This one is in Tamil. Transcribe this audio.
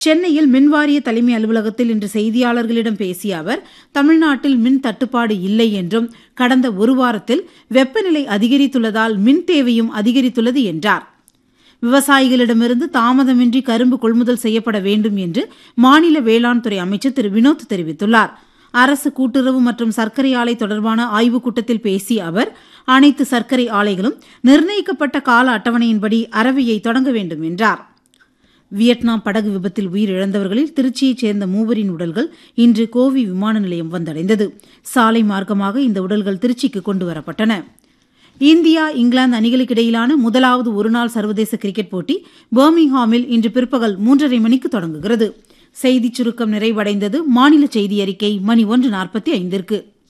சென்னையில் மின்வாரிய தலைமை அலுவலகத்தில் இன்று செய்தியாளர்களிடம் பேசிய அவர் தமிழ்நாட்டில் மின் தட்டுப்பாடு இல்லை என்றும் கடந்த ஒரு வாரத்தில் வெப்பநிலை அதிகரித்துள்ளதால் மின் தேவையும் அதிகரித்துள்ளது என்றார் விவசாயிகளிடமிருந்து தாமதமின்றி கரும்பு கொள்முதல் செய்யப்பட வேண்டும் என்று மாநில வேளாண் துறை அமைச்சர் திரு வினோத் தெரிவித்துள்ளார் அரசு கூட்டுறவு மற்றும் சர்க்கரை ஆலை தொடர்பான ஆய்வுக் கூட்டத்தில் பேசிய அவர் அனைத்து சர்க்கரை ஆலைகளும் நிர்ணயிக்கப்பட்ட கால அட்டவணையின்படி அறவையை தொடங்க வேண்டும் என்றார் வியட்நாம் படகு விபத்தில் உயிரிழந்தவர்களில் திருச்சியைச் சேர்ந்த மூவரின் உடல்கள் இன்று கோவி விமான நிலையம் வந்தடைந்தது சாலை மார்க்கமாக இந்த உடல்கள் திருச்சிக்கு கொண்டுவரப்பட்டன இந்தியா இங்கிலாந்து அணிகளுக்கு இடையிலான முதலாவது ஒருநாள் சர்வதேச கிரிக்கெட் போட்டி பர்மிங்ஹாமில் இன்று பிற்பகல் மூன்றரை மணிக்கு தொடங்குகிறது செய்திச் சுருக்கம் நிறைவடைந்தது மாநில செய்தி அறிக்கை மணி ஒன்று நாற்பத்தி ஐந்திற்கு